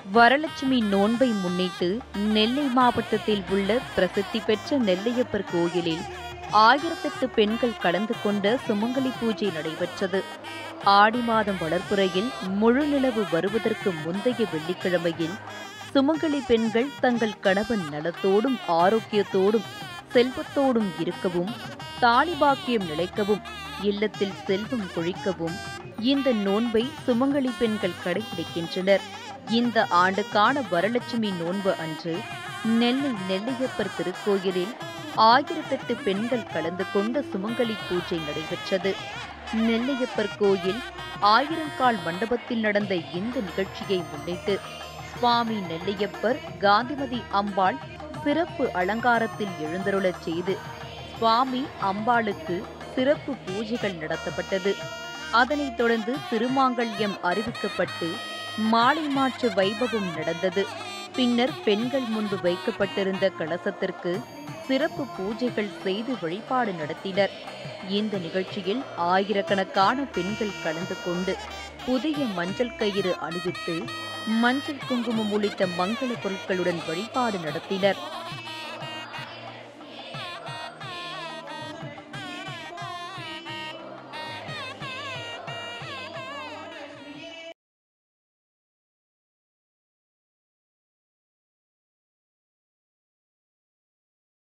வரலட்சுமி நோன்பை முன்னிட்டு நெல்லை மாவட்டத்தில் உள்ள பிரசித்தி பெற்ற நெல்லையப்பர் கோயிலில் ஆயிரத்தெட்டு பெண்கள் கலந்து கொண்ட சுமங்கலி பூஜை நடைபெற்றது ஆடி மாதம் வளர்ப்புறையில் முழு நிலவு வருவதற்கு முந்தைய வெள்ளிக்கிழமையில் சுமங்கலி பெண்கள் தங்கள் கணவன் நலத்தோடும் ஆரோக்கியத்தோடும் செல்வத்தோடும் இருக்கவும் தாலிபாக்கியம் நிலைக்கவும் இல்லத்தில் செல்வம் கொழிக்கவும் இந்த நோன்பை சுமங்கலி பெண்கள் கடைபிடிக்கின்றனர் இந்த ஆண்டுக்கான வரலட்சுமி நோன்பு அன்று நெல்லை நெல்லையப்பர் திருக்கோயிலில் ஆயிரத்தெட்டு பெண்கள் கலந்து கொண்ட சுமங்கலி பூஜை நடைபெற்றது நெல்லையப்பர் கோயில் ஆயிரங்கால் மண்டபத்தில் நடந்த இந்த நிகழ்ச்சியை முன்னிட்டு சுவாமி நெல்லையப்பர் காந்திமதி அம்பாள் சிறப்பு அலங்காரத்தில் எழுந்தருளச் செய்து சுவாமி அம்பாளுக்கு சிறப்பு பூஜைகள் நடத்தப்பட்டது அதனைத் தொடர்ந்து திருமாங்கல்யம் அறிவிக்கப்பட்டு மாலை மாற்று வைபவம் நடந்தது பின்னர் பெண்கள் முன்பு வைக்கப்பட்டிருந்த கலசத்திற்கு சிறப்பு பூஜைகள் செய்து வழிபாடு நடத்தினர் இந்த நிகழ்ச்சியில் ஆயிரக்கணக்கான பெண்கள் கலந்து கொண்டு புதிய மஞ்சள் கயிறு அணிவித்து மஞ்சள் குங்குமம் உள்ளிட்ட மங்கள பொருட்களுடன் வழிபாடு நடத்தினர்